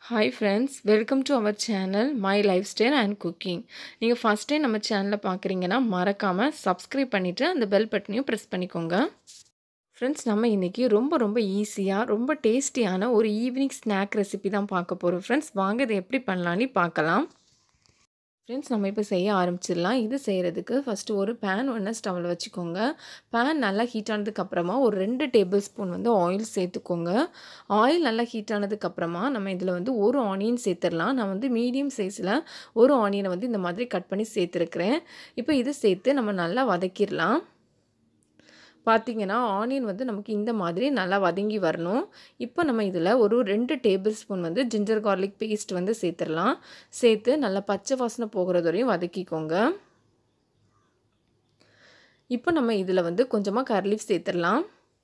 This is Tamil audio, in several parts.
hi friends welcome to our channel my life style and cooking நீங்கள் ஃபஸ்ட் டைம் நம்ம சேனலை பார்க்குறீங்கன்னா மறக்காமல் சப்ஸ்கிரைப் பண்ணிவிட்டு அந்த பெல் பட்டனையும் ப்ரெஸ் பண்ணிக்கோங்க ஃப்ரெண்ட்ஸ் நம்ம இன்றைக்கி ரொம்ப ரொம்ப ஈஸியாக ரொம்ப டேஸ்டியான ஒரு ஈவினிங் ஸ்நாக் ரெசிபி தான் பார்க்க போகிறோம் ஃப்ரெண்ட்ஸ் வாங்க இதை எப்படி பண்ணலான்னு பார்க்கலாம் ஃப்ரெண்ட்ஸ் நம்ம இப்போ செய்ய ஆரம்பிச்சிடலாம் இது செய்கிறதுக்கு ஃபஸ்ட்டு ஒரு பேன் ஒன்று ஸ்டவ்வில் வச்சுக்கோங்க பேன் நல்லா ஹீட் ஆனதுக்கப்புறமா ஒரு ரெண்டு டேபிள் ஸ்பூன் வந்து ஆயில் சேர்த்துக்கோங்க ஆயில் நல்லா ஹீட் ஆனதுக்கப்புறமா நம்ம இதில் வந்து ஒரு ஆனியன் சேர்த்துடலாம் நான் வந்து மீடியம் சைஸில் ஒரு ஆனியனை வந்து இந்த மாதிரி கட் பண்ணி சேர்த்துருக்குறேன் இப்போ இது சேர்த்து நம்ம நல்லா வதக்கிடலாம் பார்த்திங்கன்னா ஆனியன் வந்து நமக்கு இந்த மாதிரி நல்லா வதங்கி வரணும் இப்போ நம்ம இதில் ஒரு ரெண்டு டேபிள் ஸ்பூன் வந்து ஜிஞ்சர் கார்லிக் பேஸ்ட் வந்து சேர்த்துடலாம் சேர்த்து நல்லா பச்சை வாசனை போகிறது வரையும் வதக்கிக்கோங்க இப்போ நம்ம இதில் வந்து கொஞ்சமாக கர்லீஃப் சேர்த்துடலாம்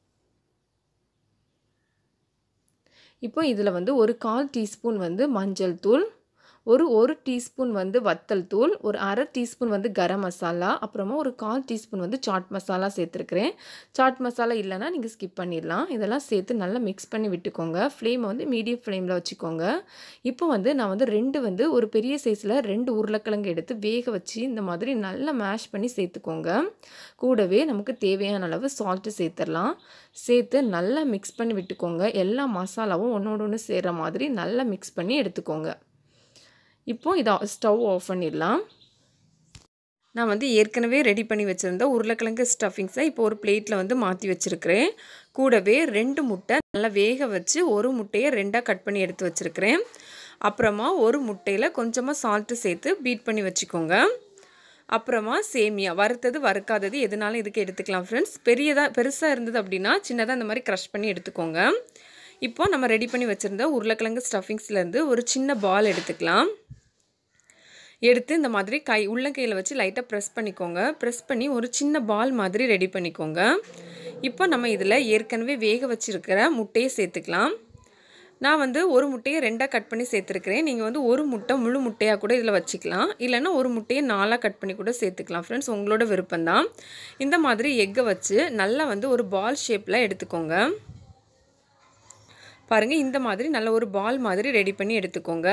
இப்போ இதில் வந்து ஒரு கால் டீஸ்பூன் வந்து மஞ்சள் தூள் ஒரு ஒரு டீஸ்பூன் வந்து வத்தல் தூள் ஒரு அரை டீஸ்பூன் வந்து கரம் மசாலா அப்புறமா ஒரு கால் டீஸ்பூன் வந்து சாட் மசாலா சேர்த்துருக்குறேன் சாட் மசாலா இல்லைன்னா நீங்கள் ஸ்கிப் பண்ணிடலாம் இதெல்லாம் சேர்த்து நல்லா மிக்ஸ் பண்ணி விட்டுக்கோங்க ஃப்ளேமை வந்து மீடியம் ஃப்ளேமில் வச்சுக்கோங்க இப்போ வந்து நான் வந்து ரெண்டு வந்து ஒரு பெரிய சைஸில் ரெண்டு உருளைக்கிழங்கு எடுத்து வேக வச்சு இந்த மாதிரி நல்லா மேஷ் பண்ணி சேர்த்துக்கோங்க கூடவே நமக்கு தேவையான அளவு சால்ட்டு சேர்த்துடலாம் சேர்த்து நல்லா மிக்ஸ் பண்ணி விட்டுக்கோங்க எல்லா மசாலாவும் ஒன்றோடு ஒன்று சேர்கிற மாதிரி நல்லா மிக்ஸ் பண்ணி எடுத்துக்கோங்க இப்போது இதை ஸ்டவ் ஆஃப் பண்ணிடலாம் நான் வந்து ஏற்கனவே ரெடி பண்ணி வச்சுருந்த உருளைக்கிழங்கு ஸ்டஃபிங்ஸை இப்போ ஒரு பிளேட்டில் வந்து மாற்றி வச்சுருக்கிறேன் கூடவே ரெண்டு முட்டை நல்லா வேக வச்சு ஒரு முட்டையை ரெண்டாக கட் பண்ணி எடுத்து வச்சுருக்கிறேன் அப்புறமா ஒரு முட்டையில் கொஞ்சமாக சால்ட்டு சேர்த்து பீட் பண்ணி வச்சுக்கோங்க அப்புறமா சேமியா வறுத்தது வறுக்காதது எதுனாலும் இதுக்கு எடுத்துக்கலாம் ஃப்ரெண்ட்ஸ் பெரியதாக பெருசாக இருந்தது அப்படின்னா சின்னதாக இந்த மாதிரி க்ரஷ் பண்ணி எடுத்துக்கோங்க இப்போ நம்ம ரெடி பண்ணி வச்சுருந்த உருளைக்கிழங்கு ஸ்டஃபிங்ஸ்லேருந்து ஒரு சின்ன பால் எடுத்துக்கலாம் எடுத்து இந்த மாதிரி கை உள்ளங்கையில் வச்சு லைட்டாக ப்ரெஸ் பண்ணிக்கோங்க ப்ரெஸ் பண்ணி ஒரு சின்ன பால் மாதிரி ரெடி பண்ணிக்கோங்க இப்போ நம்ம இதில் ஏற்கனவே வேக வச்சுருக்கிற முட்டையை சேர்த்துக்கலாம் நான் வந்து ஒரு முட்டையை ரெண்டாக கட் பண்ணி சேர்த்துருக்கிறேன் நீங்கள் வந்து ஒரு முட்டை முழு முட்டையாக கூட இதில் வச்சுக்கலாம் இல்லைன்னா ஒரு முட்டையை நாலாக கட் பண்ணி கூட சேர்த்துக்கலாம் ஃப்ரெண்ட்ஸ் உங்களோட விருப்பம்தான் இந்த மாதிரி எக்கை வச்சு நல்லா வந்து ஒரு பால் ஷேப்பில் எடுத்துக்கோங்க பாருங்கள் இந்த மாதிரி நல்ல ஒரு பால் மாதிரி ரெடி பண்ணி எடுத்துக்கோங்க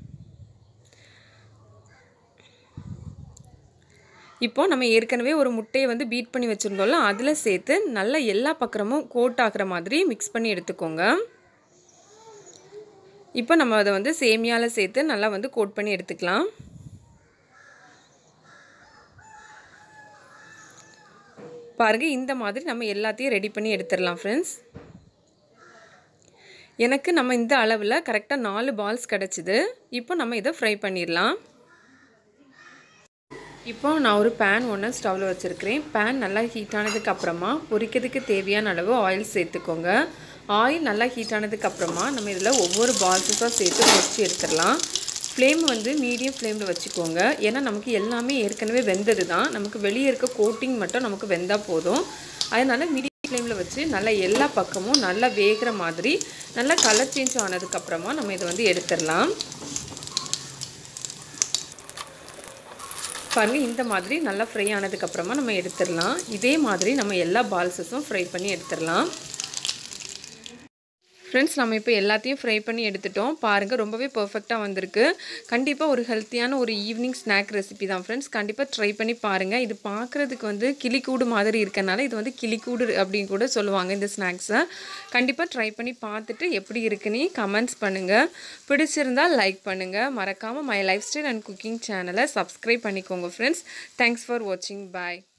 இப்போ நம்ம ஏற்கனவே ஒரு முட்டையை வந்து பீட் பண்ணி வச்சுருந்தோம்ல அதில் சேர்த்து நல்லா எல்லா பக்கமும் கோட் ஆகிற மாதிரி மிக்ஸ் பண்ணி எடுத்துக்கோங்க இப்போ நம்ம அதை வந்து சேமியாவில் சேர்த்து நல்லா வந்து கோட் பண்ணி எடுத்துக்கலாம் பாருங்கள் இந்த மாதிரி நம்ம எல்லாத்தையும் ரெடி பண்ணி எடுத்துடலாம் ஃப்ரெண்ட்ஸ் எனக்கு நம்ம இந்த அளவில் கரெக்டாக நாலு பால்ஸ் கிடச்சிது இப்போ நம்ம இதை ஃப்ரை பண்ணிடலாம் இப்போ நான் ஒரு பேன் ஒன்று ஸ்டவ்வில் வச்சுருக்கிறேன் பேன் நல்லா ஹீட் ஆனதுக்கு அப்புறமா பொரிக்கிறதுக்கு தேவையான அளவு ஆயில் சேர்த்துக்கோங்க ஆயில் நல்லா ஹீட் ஆனதுக்கு அப்புறமா நம்ம இதில் ஒவ்வொரு பால்ஸஸாக சேர்த்து பொரிச்சு எடுத்துடலாம் ஃப்ளேம் வந்து மீடியம் ஃப்ளேமில் வச்சுக்கோங்க ஏன்னா நமக்கு எல்லாமே ஏற்கனவே வெந்தது தான் நமக்கு வெளியே இருக்க கோட்டிங் மட்டும் நமக்கு வெந்தால் போதும் அதனால் மீடியம் ஃப்ளேமில் வச்சு நல்லா எல்லா பக்கமும் நல்லா வேகிற மாதிரி நல்லா கலர் சேஞ்ச் ஆனதுக்கப்புறமா நம்ம இதை வந்து எடுத்துடலாம் பாருங்கள் இந்த மாதிரி நல்லா ஃப்ரை ஆனதுக்கப்புறமா நம்ம எடுத்துடலாம் இதே மாதிரி நம்ம எல்லா பால்ஸஸும் ஃப்ரை பண்ணி எடுத்துடலாம் ஃப்ரெண்ட்ஸ் நம்ம இப்போ எல்லாத்தையும் ஃப்ரை பண்ணி எடுத்துட்டோம் பாருங்கள் ரொம்பவே பர்ஃபெக்டாக வந்திருக்கு கண்டிப்பாக ஒரு ஹெல்த்தியான ஒரு ஈவினிங் ஸ்நாக் ரெசிபி தான் ஃப்ரெண்ட்ஸ் கண்டிப்பாக ட்ரை பண்ணி பாருங்கள் இது பார்க்குறதுக்கு வந்து கிளிக்கூடு மாதிரி இருக்கனால இது வந்து கிளிக்கூடு அப்படின்னு கூட சொல்லுவாங்க இந்த ஸ்நாக்ஸை கண்டிப்பாக ட்ரை பண்ணி பார்த்துட்டு எப்படி இருக்குன்னு கமெண்ட்ஸ் பண்ணுங்கள் பிடிச்சிருந்தால் லைக் பண்ணுங்கள் மறக்காமல் my life style and cooking சேனலை சப்ஸ்கிரைப் பண்ணிக்கோங்க ஃப்ரெண்ட்ஸ் தேங்க்ஸ் ஃபார் வாட்சிங் பாய்